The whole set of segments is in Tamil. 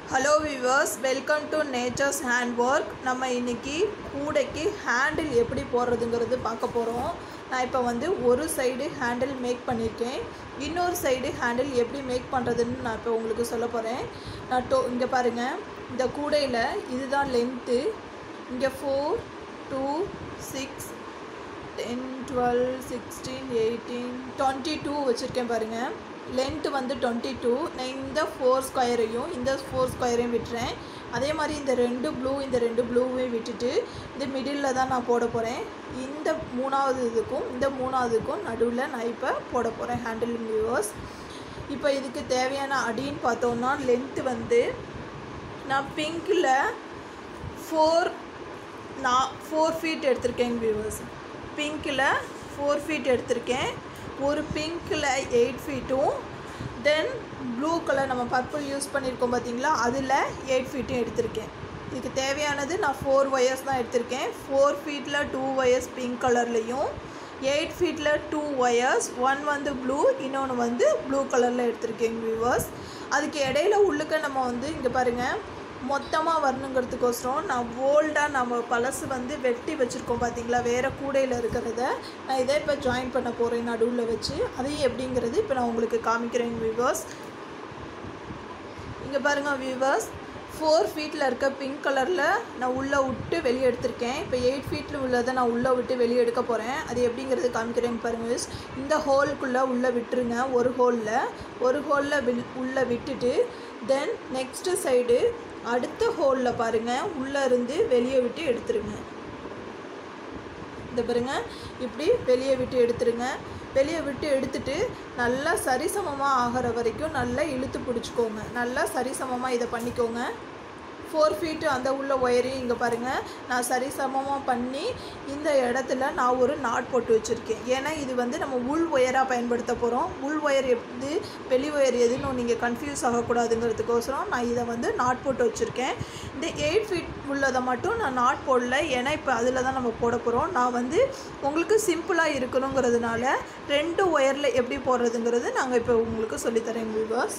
hello viewers welcome to nature's hand work நம்ம இன்னைக்கு கூடைக்கு ஹேண்டில் எப்படி போடுறதுங்கிறது பார்க்க போகிறோம் நான் இப்போ வந்து ஒரு சைடு ஹேண்டில் மேக் பண்ணியிருக்கேன் இன்னொரு சைடு ஹேண்டில் எப்படி மேக் பண்ணுறதுன்னு நான் இப்போ உங்களுக்கு சொல்ல போகிறேன் நான் டோ இங்கே பாருங்கள் இந்த கூடையில் இதுதான் லென்த்து இங்கே four two six ten twelve sixteen eighteen twenty two வச்சுருக்கேன் பாருங்கள் லென்த்து வந்து டுவெண்ட்டி டூ நான் இந்த ஃபோர் ஸ்கொயரையும் இந்த ஃபோர் ஸ்கொயரையும் விட்டுறேன் அதே மாதிரி இந்த ரெண்டு ப்ளூ இந்த ரெண்டு ப்ளூவையும் விட்டுட்டு இந்த மிடில் தான் நான் போட போகிறேன் இந்த மூணாவது இதுக்கும் இந்த மூணாவதுக்கும் நடுவில் நான் இப்போ போட போகிறேன் ஹேண்டில் வியூவர்ஸ் இப்போ இதுக்கு தேவையான அடின்னு பார்த்தோன்னா லென்த்து வந்து நான் பிங்க்கில் ஃபோர் நான் ஃபோர் ஃபீட் எடுத்திருக்கேன் வியூவர்ஸ் பிங்க்கில் ஃபோர் ஃபீட் எடுத்திருக்கேன் ஒரு பிங்க்கில் எயிட் ஃபீட்டும் தென் ப்ளூ கலர் நம்ம பர்பிள் யூஸ் பண்ணியிருக்கோம் பார்த்தீங்களா அதில் எயிட் ஃபீட்டும் எடுத்திருக்கேன் இதுக்கு தேவையானது நான் ஃபோர் ஒயர்ஸ் தான் எடுத்திருக்கேன் ஃபோர் ஃபீட்டில் டூ ஒயர்ஸ் பிங்க் கலர்லேயும் எயிட் ஃபீட்டில் டூ ஒயர்ஸ் ஒன் வந்து ப்ளூ இன்னொன்று வந்து ப்ளூ கலரில் எடுத்திருக்கேன் வியூவர்ஸ் அதுக்கு இடையில உள்ளுக்க நம்ம வந்து இங்கே பாருங்கள் மொத்தமாக வரணுங்கிறதுக்கோசரம் நான் ஓல்டாக நம்ம பழசு வந்து வெட்டி வச்சுருக்கோம் பார்த்தீங்களா வேறு கூடையில் இருக்கிறத நான் இதை இப்போ ஜாயின் பண்ண போகிறேன் நடுவில் வச்சு அதையும் எப்படிங்கிறது இப்போ நான் உங்களுக்கு காமிக்கிறேன் வியூவர்ஸ் இங்கே பாருங்கள் வியூவர்ஸ் ஃபோர் ஃபீட்டில் இருக்க பிங்க் கலரில் நான் உள்ளே விட்டு வெளியே எடுத்திருக்கேன் இப்போ எயிட் ஃபீட்டில் உள்ளதை நான் உள்ளே விட்டு வெளியே எடுக்க போகிறேன் அது எப்படிங்கிறது காமிக்கிறேன் பாருங்கள் வியூஸ் இந்த ஹோல்குள்ளே உள்ளே விட்டுருங்க ஒரு ஹோலில் ஒரு ஹோலில் வில் உள்ளே விட்டுட்டு தென் நெக்ஸ்ட்டு சைடு அடுத்த ஹோலில் பாருங்கள் உள்ளே இருந்து வெளியே விட்டு எடுத்துருங்க இந்த பாருங்க இப்படி வெளியே விட்டு எடுத்துருங்க வெளியே விட்டு எடுத்துட்டு நல்லா சரிசமமாக ஆகிற வரைக்கும் நல்லா இழுத்து பிடிச்சிக்கோங்க நல்லா சரிசமமாக இதை பண்ணிக்கோங்க ஃபோர் ஃபீட்டு அந்த உள்ள ஒயரையும் இங்கே பாருங்கள் நான் சரிசமமாக பண்ணி இந்த இடத்துல நான் ஒரு நாட் போட்டு வச்சுருக்கேன் ஏன்னா இது வந்து நம்ம உள் ஒயராக பயன்படுத்த போகிறோம் உள் ஒயர் எது வெளி ஒயர் எதுன்னு நீங்கள் கன்ஃபியூஸ் ஆகக்கூடாதுங்கிறதுக்கோசரம் நான் இதை வந்து நாட் போட்டு வச்சுருக்கேன் இந்த எயிட் ஃபீட் உள்ளதை மட்டும் நான் நாட் போடல ஏன்னா இப்போ அதில் தான் நம்ம போட போகிறோம் நான் வந்து உங்களுக்கு சிம்பிளாக இருக்கணுங்கிறதுனால ரெண்டு ஒயரில் எப்படி போடுறதுங்கிறது நாங்கள் இப்போ உங்களுக்கு சொல்லித்தரேன் வியூவர்ஸ்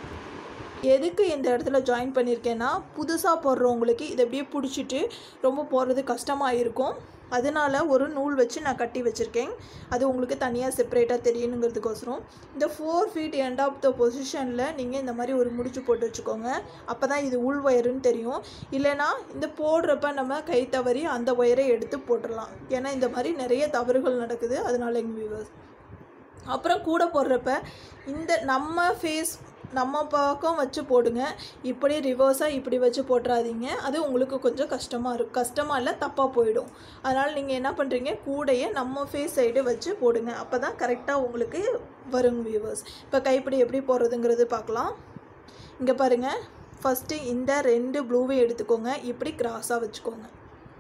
எதுக்கு இந்த இடத்துல ஜாயின் பண்ணியிருக்கேன்னா புதுசாக போடுறவங்களுக்கு இதை அப்படியே பிடிச்சிட்டு ரொம்ப போடுறது கஷ்டமாக இருக்கும் அதனால ஒரு நூல் வச்சு நான் கட்டி வச்சுருக்கேன் அது உங்களுக்கு தனியாக செப்பரேட்டாக தெரியணுங்கிறதுக்கோசரம் இந்த four feet end of the பொசிஷனில் நீங்கள் இந்த மாதிரி ஒரு முடிச்சு போட்டு வச்சுக்கோங்க அப்போ தான் இது உள் ஒயருன்னு தெரியும் இல்லைனா இந்த போடுறப்ப நம்ம கை தவறி அந்த ஒயரை எடுத்து போட்டுடலாம் ஏன்னா இந்த மாதிரி நிறைய தவறுகள் நடக்குது அதனால எங்கள் வியூவர்ஸ் அப்புறம் கூட போடுறப்ப இந்த நம்ம ஃபேஸ் நம்ம பக்கம் வச்சு போடுங்க இப்படி ரிவர்ஸாக இப்படி வச்சு போட்டுறாதீங்க அது உங்களுக்கு கொஞ்சம் கஷ்டமாக இருக்கும் கஷ்டமாக இல்லை தப்பாக போயிடும் அதனால் நீங்கள் என்ன பண்ணுறீங்க கூடையை நம்ம ஃபேஸ் சைடு வச்சு போடுங்க அப்போ தான் கரெக்டாக உங்களுக்கு வரும் வியூவர்ஸ் இப்போ கைப்பிடி எப்படி போடுறதுங்கிறது பார்க்கலாம் இங்கே பாருங்கள் ஃபஸ்ட்டு இந்த ரெண்டு ப்ளூவை எடுத்துக்கோங்க இப்படி கிராஸாக வச்சுக்கோங்க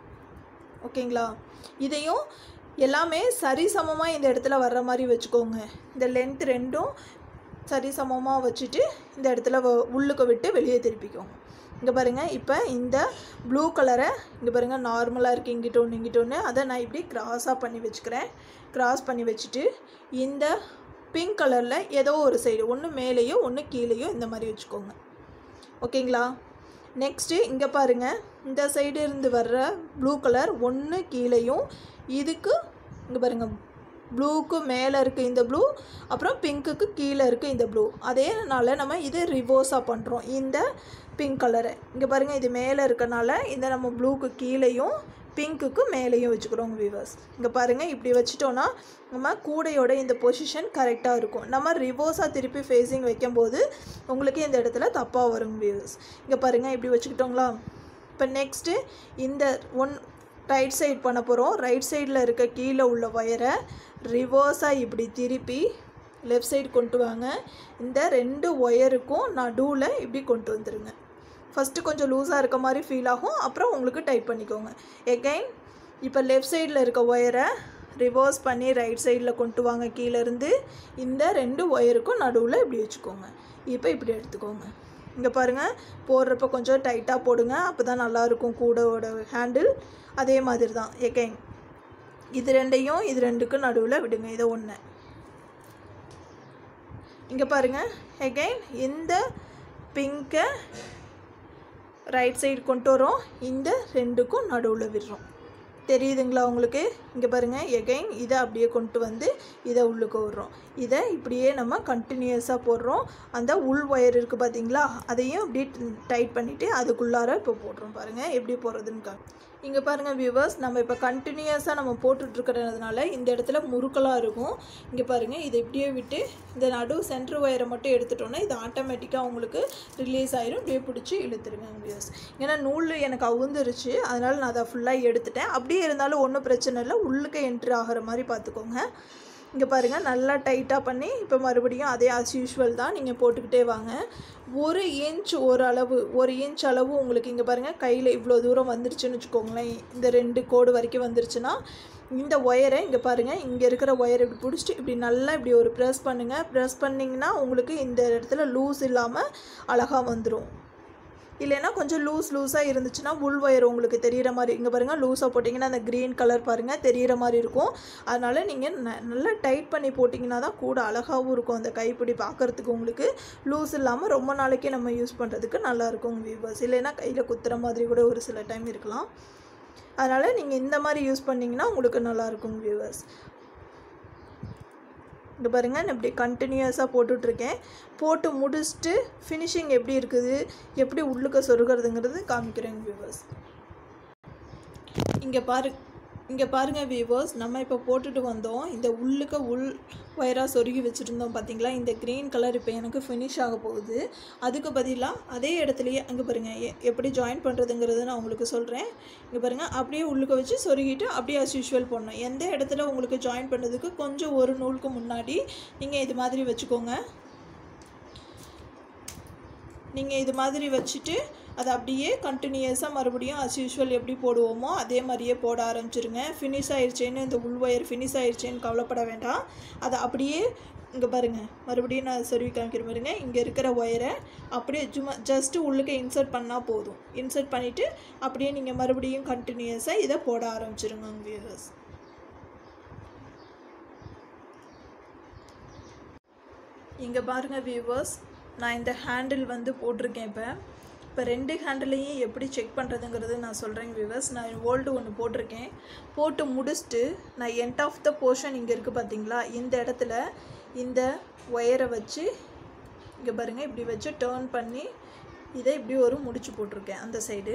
ஓகேங்களா இதையும் எல்லாமே சரிசமமாக இந்த இடத்துல வர்ற மாதிரி வச்சுக்கோங்க இந்த லென்த் ரெண்டும் சரிசமமாக வச்சுட்டு இந்த இடத்துல வ- உள்ளுக்க விட்டு வெளியே திருப்பிக்கோங்க இங்கே பாருங்கள் இப்போ இந்த ப்ளூ கலரை இங்கே பாருங்கள் நார்மலாக இருக்குது இங்கிட்ட ஒன்று இங்கிட்ட ஒன்று அதை நான் இப்படி கிராஸாக பண்ணி வச்சுக்கிறேன் கிராஸ் பண்ணி வச்சுட்டு இந்த பிங்க் கலரில் ஏதோ ஒரு சைடு ஒன்று மேலேயோ ஒன்று கீழேயோ இந்த மாதிரி வச்சுக்கோங்க ஓகேங்களா நெக்ஸ்ட்டு இங்கே பாருங்கள் இந்த சைடு இருந்து வர்ற ப்ளூ கலர் ஒன்று கீழேயும் இதுக்கு இங்கே பாருங்கள் ப்ளூக்கு மேலே இருக்குது இந்த ப்ளூ அப்புறம் பிங்க்குக்கு கீழே இருக்குது இந்த ப்ளூ அதேனால நம்ம இது ரிவர்ஸாக பண்ணுறோம் இந்த பிங்க் கலரை இங்கே பாருங்கள் இது மேலே இருக்கனால இந்த நம்ம ப்ளூக்கு கீழேயும் பிங்க்குக்கு மேலேயும் வச்சுக்கிறோங்க வியூவர்ஸ் இங்கே பாருங்கள் இப்படி வச்சிட்டோன்னா நம்ம கூடையோட இந்த பொசிஷன் கரெக்டாக இருக்கும் நம்ம ரிவர்ஸாக திருப்பி ஃபேஸிங் வைக்கும்போது உங்களுக்கு இந்த இடத்துல தப்பாக வரும் வியூவர்ஸ் இங்கே பாருங்கள் இப்படி வச்சுக்கிட்டோங்களா இப்போ நெக்ஸ்ட்டு இந்த ஒன் ரைட் சைடு பண்ண போகிறோம் ரைட் சைடில் இருக்க கீழே உள்ள ஒயரை ரிவர்ஸாக இப்படி திருப்பி லெஃப்ட் சைடு கொண்டு வாங்க இந்த ரெண்டு ஒயருக்கும் நடுவில் இப்படி கொண்டு வந்துருங்க ஃபஸ்ட்டு கொஞ்சம் லூஸாக இருக்க மாதிரி ஃபீல் ஆகும் அப்புறம் உங்களுக்கு டைட் பண்ணிக்கோங்க எகைன் இப்போ லெஃப்ட் சைடில் இருக்க ஒயரை ரிவர்ஸ் பண்ணி ரைட் சைடில் கொண்டு வாங்க கீழே இருந்து இந்த ரெண்டு ஒயருக்கும் நடுவில் இப்படி வச்சுக்கோங்க இப்போ இப்படி எடுத்துக்கோங்க இங்கே பாருங்கள் போடுறப்ப கொஞ்சம் டைட்டாக போடுங்க அப்போ தான் நல்லாயிருக்கும் கூடோட ஹேண்டில் அதே மாதிரி தான் எகைன் இது ரெண்டையும் இது ரெண்டுக்கும் நடுவில் விடுங்க இதை ஒன்று இங்கே பாருங்கள் எகைன் இந்த பிங்கை ரைட் சைடு கொண்டு வரோம் இந்த ரெண்டுக்கும் நடுவில் விடுறோம் தெரியுதுங்களா உங்களுக்கு இங்கே பாருங்கள் எகைன் இதை அப்படியே கொண்டு வந்து இதை உள்ளுக்கு விடுறோம் இதை இப்படியே நம்ம கண்டினியூஸாக போடுறோம் அந்த உள் ஒயர் இருக்குது பார்த்தீங்களா அதையும் அப்படியே டைட் பண்ணிவிட்டு அதுக்குள்ளார இப்போ போடுறோம் பாருங்கள் எப்படி போடுறதுன்னு கா இங்கே பாருங்கள் வியூவர்ஸ் நம்ம இப்போ கண்டினியூஸாக நம்ம போட்டுட்ருக்கிறதுனால இந்த இடத்துல முறுக்கலாக இருக்கும் இங்கே பாருங்கள் இதை இப்படியே விட்டு இந்த நடு சென்ட்ரு ஒயரை மட்டும் எடுத்துட்டோன்னா இது ஆட்டோமேட்டிக்காக உங்களுக்கு ரிலீஸ் ஆயிரும் இப்படியே பிடிச்சி இழுத்துருங்க வியூவர்ஸ் ஏன்னா நூல் எனக்கு அவுந்துருச்சு அதனால் நான் அதை ஃபுல்லாக எடுத்துட்டேன் அப்படியே இருந்தாலும் ஒன்றும் பிரச்சனை இல்லை உள்ளுக்கு என்ட்ரு ஆகிற மாதிரி பார்த்துக்கோங்க இங்கே பாருங்கள் நல்லா டைட்டாக பண்ணி இப்போ மறுபடியும் அதே ஆஸ் யூஷுவல் தான் நீங்கள் போட்டுக்கிட்டே வாங்க ஒரு இன்ச் ஒரு அளவு ஒரு இன்ச் அளவு உங்களுக்கு இங்கே பாருங்கள் கையில் இவ்வளோ தூரம் வந்துருச்சுன்னு வச்சுக்கோங்களேன் இந்த ரெண்டு கோடு வரைக்கும் வந்துருச்சுன்னா இந்த ஒயரை இங்கே பாருங்கள் இங்கே இருக்கிற ஒயரை இப்படி பிடிச்சிட்டு இப்படி நல்லா இப்படி ஒரு ப்ரெஸ் பண்ணுங்கள் ப்ரெஸ் பண்ணிங்கன்னா உங்களுக்கு இந்த இடத்துல லூஸ் இல்லாமல் அழகாக வந்துடும் இல்லைன்னா கொஞ்சம் லூஸ் லூஸாக இருந்துச்சுன்னா உள் ஒயர் உங்களுக்கு தெரிகிற மாதிரி இங்கே பாருங்கள் லூஸாக போட்டிங்கன்னா அந்த க்ரீன் கலர் பாருங்கள் தெரிகிற மாதிரி இருக்கும் அதனால் நீங்கள் ந நல்லா டைட் பண்ணி போட்டிங்கன்னா தான் கூட அழகாகவும் இருக்கும் அந்த கைப்பிடி பார்க்குறதுக்கு உங்களுக்கு லூஸ் இல்லாமல் ரொம்ப நாளைக்கு நம்ம யூஸ் பண்ணுறதுக்கு நல்லாயிருக்கும் வியூவர்ஸ் இல்லைன்னா கையில் குத்துற மாதிரி கூட ஒரு சில டைம் இருக்கலாம் அதனால் நீங்கள் இந்த மாதிரி யூஸ் பண்ணிங்கன்னா உங்களுக்கு நல்லாயிருக்கும் வியூவர்ஸ் இங்கே பாருங்கள் நான் இப்படி கண்டினியூஸாக போட்டுட்ருக்கேன் போட்டு முடிச்சுட்டு ஃபினிஷிங் எப்படி இருக்குது எப்படி உள்ளுக்க சொருகிறதுங்கிறது காமிக்கிறேங்க வியூவர்ஸ் இங்கே பாரு இங்கே பாருங்கள் வியூவர்ஸ் நம்ம இப்போ போட்டுட்டு வந்தோம் இந்த உள்ளுக்க உள் ஒயராக சொருகி வச்சுருந்தோம் பார்த்தீங்களா இந்த க்ரீன் கலர் இப்போ எனக்கு ஃபினிஷ் ஆக போகுது அதுக்கு பதிலாக அதே இடத்துலையே அங்கே பாருங்கள் எ- எப்படி ஜாயின் பண்ணுறதுங்கிறத நான் உங்களுக்கு சொல்கிறேன் இங்கே பாருங்கள் அப்படியே உள்ளுக்க வச்சு சொருகிட்டு அப்படியே அஸ் யூஷுவல் பண்ணணும் எந்த இடத்துல உங்களுக்கு ஜாயின் பண்ணுறதுக்கு கொஞ்சம் ஒரு நூலுக்கு முன்னாடி நீங்கள் இது மாதிரி வச்சுக்கோங்க நீங்கள் இது மாதிரி வச்சுட்டு அதை அப்படியே கண்டினியூஸாக மறுபடியும் அஸ் யூஷுவல் எப்படி போடுவோமோ அதே மாதிரியே போட ஆரம்பிச்சிருங்க ஃபினிஷ் ஆயிடுச்சேன்னு இந்த உள் ஒயர் ஃபினிஷ் ஆயிடுச்சேன்னு கவலைப்பட வேண்டாம் அதை அப்படியே இங்கே பாருங்கள் மறுபடியும் நான் சொருவி காமிக்கிற பாருங்க இங்கே இருக்கிற ஒயரை அப்படியே சும்மா ஜஸ்ட்டு உள்ளுக்கு இன்சர்ட் பண்ணால் போதும் இன்சர்ட் பண்ணிவிட்டு அப்படியே நீங்கள் மறுபடியும் கண்டினியூஸாக இதை போட ஆரம்பிச்சிருங்க வியூவர்ஸ் இங்கே பாருங்கள் வியூவர்ஸ் நான் இந்த ஹேண்டில் வந்து போட்டிருக்கேன் இப்போ இப்போ ரெண்டு ஹேண்டிலையும் எப்படி செக் பண்ணுறதுங்கிறது நான் சொல்கிறேன் வியூவர்ஸ் நான் ஓல்டு ஒன்று போட்டிருக்கேன் போட்டு முடிச்சுட்டு நான் எண்ட் ஆஃப் த போர்ஷன் இங்கே இருக்குது பார்த்தீங்களா இந்த இடத்துல இந்த ஒயரை வச்சு இங்கே பாருங்கள் இப்படி வச்சு டேர்ன் பண்ணி இதை இப்படி ஒரு முடிச்சு போட்டிருக்கேன் அந்த சைடு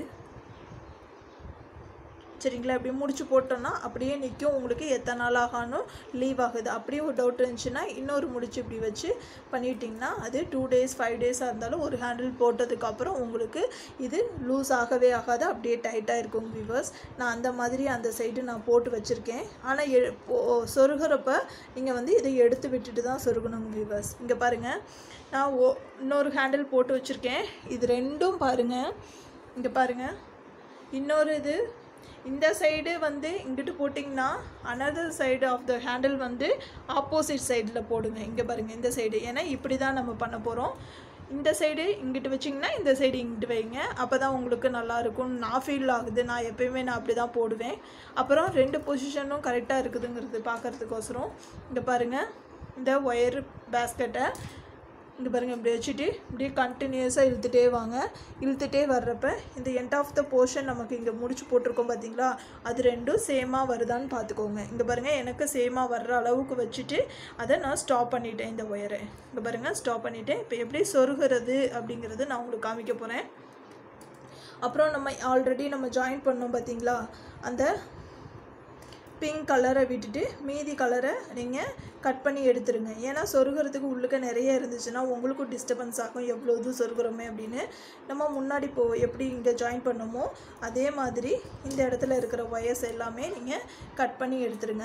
சரிங்களா இப்படி முடிச்சு போட்டோன்னா அப்படியே நிற்கும் உங்களுக்கு எத்தனை நாள் ஆகானும் லீவ் ஆகுது அப்படியே ஒரு டவுட் இருந்துச்சுன்னா இன்னொரு முடிச்சு இப்படி வச்சு பண்ணிட்டீங்கன்னா அது டூ டேஸ் ஃபைவ் டேஸாக இருந்தாலும் ஒரு ஹேண்டில் போட்டதுக்கப்புறம் உங்களுக்கு இது லூஸ் ஆகவே ஆகாது அப்படியே டைட்டாக இருக்கும் வியூவர்ஸ் நான் அந்த மாதிரி அந்த சைடு நான் போட்டு வச்சுருக்கேன் ஆனால் எ போ- சொருகிறப்ப நீங்கள் வந்து இதை எடுத்து விட்டுட்டு தான் சொருகணும் வியூவர்ஸ் இங்கே பாருங்கள் நான் ஓ இன்னொரு ஹேண்டில் போட்டு வச்சுருக்கேன் இது ரெண்டும் பாருங்கள் இங்கே பாருங்கள் இன்னொரு இது இந்த சைடு வந்து இங்கிட்டு போட்டிங்கன்னா another side of the handle வந்து ஆப்போசிட் சைடில் போடுங்க இங்கே பாருங்கள் இந்த சைடு ஏன்னா இப்படி தான் நம்ம பண்ண போகிறோம் இந்த சைடு இங்கிட்டு வச்சிங்கன்னா இந்த சைடு இங்கிட்டு வைங்க அப்போ தான் உங்களுக்கு நல்லா இருக்கும் நான் ஃபீல் ஆகுது நான் எப்பயுமே நான் அப்படி தான் போடுவேன் அப்புறம் ரெண்டு பொசிஷனும் கரெக்டாக இருக்குதுங்கிறது பார்க்கறதுக்கோசரம் இங்கே பாருங்கள் இந்த ஒயர் பேஸ்கெட்டை இங்கே பாருங்கள் இப்படி வச்சுட்டு இப்படியே கண்டினியூஸாக இழுத்துட்டே வாங்க இழுத்துட்டே வர்றப்ப இந்த எண்ட் ஆஃப் த போர்ஷன் நமக்கு இங்கே முடிச்சு போட்டிருக்கோம் பார்த்தீங்களா அது ரெண்டும் சேமாக வருதான்னு பார்த்துக்கோங்க இங்கே பாருங்கள் எனக்கு சேமாக வர்ற அளவுக்கு வச்சுட்டு அதை நான் ஸ்டாப் பண்ணிட்டேன் இந்த ஒயரை இங்கே பாருங்கள் ஸ்டாப் பண்ணிட்டேன் இப்போ எப்படி சொருகிறது அப்படிங்கிறது நான் உங்களுக்கு காமிக்க போகிறேன் அப்புறம் நம்ம ஆல்ரெடி நம்ம ஜாயின் பண்ணோம் பார்த்தீங்களா அந்த பிங்க் கலரை விட்டுட்டு மீதி கலரை நீங்கள் கட் பண்ணி எடுத்துருங்க ஏன்னா சொருகிறதுக்கு உள்ளுக்க நிறைய இருந்துச்சுன்னா உங்களுக்கும் டிஸ்டர்பன்ஸ் ஆகும் எவ்வளோ இது சொருகிறோமே அப்படின்னு நம்ம முன்னாடி போ எப்படி இங்கே ஜாயின் பண்ணோமோ அதே மாதிரி இந்த இடத்துல இருக்கிற ஒயர்ஸ் எல்லாமே நீங்கள் கட் பண்ணி எடுத்துருங்க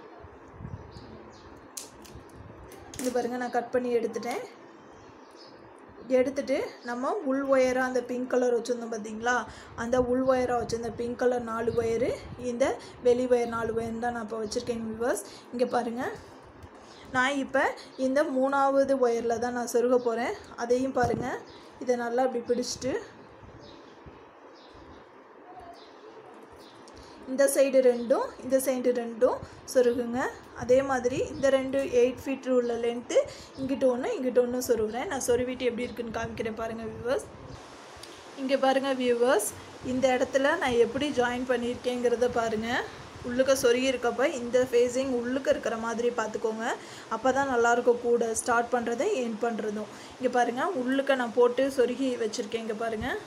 இது பாருங்கள் நான் கட் பண்ணி எடுத்துட்டேன் எடுத்துட்டு நம்ம உள் ஒயராக அந்த பிங்க் கலர் வச்சுருந்தோம் பார்த்தீங்களா அந்த உள் ஒயராக வச்சுருந்த பிங்க் கலர் நாலு ஒயரு இந்த வெளி ஒயர் நாலு ஒயர் தான் நான் இப்போ வச்சுருக்கேன் வியூவர்ஸ் இங்கே பாருங்கள் நான் இப்போ இந்த மூணாவது ஒயரில் தான் நான் சொருக போகிறேன் அதையும் பாருங்கள் இதை நல்லா இப்படி பிடிச்சிட்டு இந்த சைடு ரெண்டும் இந்த சைடு ரெண்டும் சொருகுங்க அதே மாதிரி இந்த ரெண்டு எயிட் ஃபீட் உள்ள லென்த்து இங்கிட்ட ஒன்று இங்கிட்ட ஒன்று சொருகுறேன் நான் சொருவிட்டு எப்படி இருக்குன்னு காமிக்கிறேன் பாருங்கள் வியூவர்ஸ் இங்கே பாருங்கள் வியூவர்ஸ் இந்த இடத்துல நான் எப்படி ஜாயின் பண்ணியிருக்கேங்கிறத பாருங்கள் உள்ளுக்க சொருகி இருக்கப்ப இந்த ஃபேஸிங் உள்ளுக்க இருக்கிற மாதிரி பார்த்துக்கோங்க அப்போ தான் நல்லாயிருக்கும் கூட ஸ்டார்ட் பண்ணுறதும் எண்ட் பண்ணுறதும் இங்கே பாருங்கள் உள்ளுக்க நான் போட்டு சொருகி வச்சுருக்கேன் இங்கே பாருங்கள்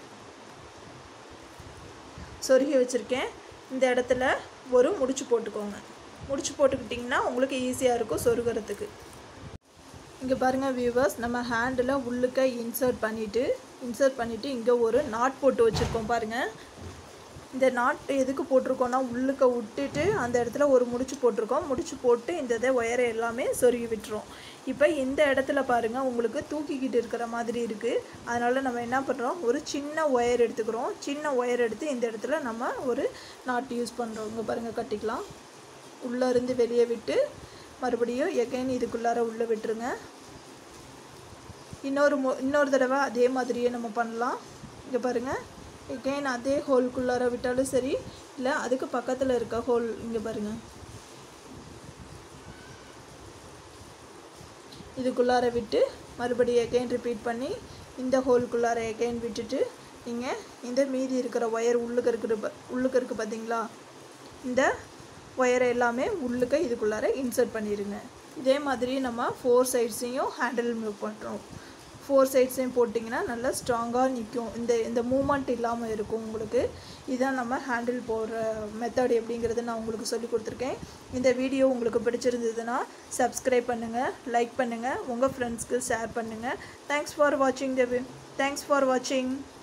சொருகி வச்சுருக்கேன் இந்த இடத்துல ஒரு முடிச்சு போட்டுக்கோங்க முடிச்சு போட்டுக்கிட்டிங்கன்னா உங்களுக்கு ஈஸியாக இருக்கும் சொருகிறதுக்கு இங்கே பாருங்கள் வியூவர்ஸ் நம்ம ஹேண்டில் உள்ளுக்க இன்சர்ட் பண்ணிவிட்டு இன்சர்ட் பண்ணிவிட்டு இங்கே ஒரு நாட் போட்டு வச்சுருக்கோம் பாருங்கள் இந்த நாட் எதுக்கு போட்டிருக்கோன்னா உள்ளுக்க விட்டுட்டு அந்த இடத்துல ஒரு முடிச்சு போட்டிருக்கோம் முடிச்சு போட்டு இந்த இதை ஒயரை எல்லாமே சொருகி விட்டுரும் இப்போ இந்த இடத்துல பாருங்கள் உங்களுக்கு தூக்கிக்கிட்டு இருக்கிற மாதிரி இருக்குது அதனால் நம்ம என்ன பண்ணுறோம் ஒரு சின்ன ஒயர் எடுத்துக்கிறோம் சின்ன ஒயர் எடுத்து இந்த இடத்துல நம்ம ஒரு நாட் யூஸ் பண்ணுறோம் இங்கே பாருங்கள் கட்டிக்கலாம் உள்ளே இருந்து வெளியே விட்டு மறுபடியும் எகைன் இதுக்குள்ளார உள்ளே விட்டுருங்க இன்னொரு மு இன்னொரு தடவை அதே மாதிரியே நம்ம பண்ணலாம் இங்கே பாருங்கள் எகைன் அதே ஹோல்குள்ளார விட்டாலும் சரி இல்லை அதுக்கு பக்கத்தில் இருக்க ஹோல் இங்கே பாருங்கள் இதுக்குள்ளார விட்டு மறுபடியும் எகைன் ரிப்பீட் பண்ணி இந்த ஹோல்குள்ளார எகைன் விட்டுட்டு நீங்கள் இந்த மீதி இருக்கிற ஒயர் உள்ளுக்கு இருக்கிற ப- உள்ளுக்கு இருக்குது பார்த்தீங்களா இந்த ஒயரை எல்லாமே உள்ளுக்க இதுக்குள்ளார இன்சர்ட் பண்ணிடுங்க இதே மாதிரி நம்ம ஃபோர் சைட்ஸையும் ஹேண்டில் மூவ் பண்ணுறோம் ஃபோர் சைட்ஸையும் போட்டிங்கன்னா நல்லா ஸ்ட்ராங்காக நிற்கும் இந்த இந்த மூமெண்ட் இல்லாமல் இருக்கும் உங்களுக்கு இதான் நம்ம ஹேண்டில் போடுற மெத்தட் எப்படிங்கிறது நான் உங்களுக்கு சொல்லி கொடுத்துருக்கேன் இந்த வீடியோ உங்களுக்கு பிடிச்சிருந்ததுன்னா சப்ஸ்கிரைப் பண்ணுங்கள் லைக் பண்ணுங்கள் உங்கள் ஃப்ரெண்ட்ஸ்க்கு ஷேர் பண்ணுங்கள் தேங்க்ஸ் ஃபார் வாட்சிங் த தேங்க்ஸ் ஃபார் வாட்சிங்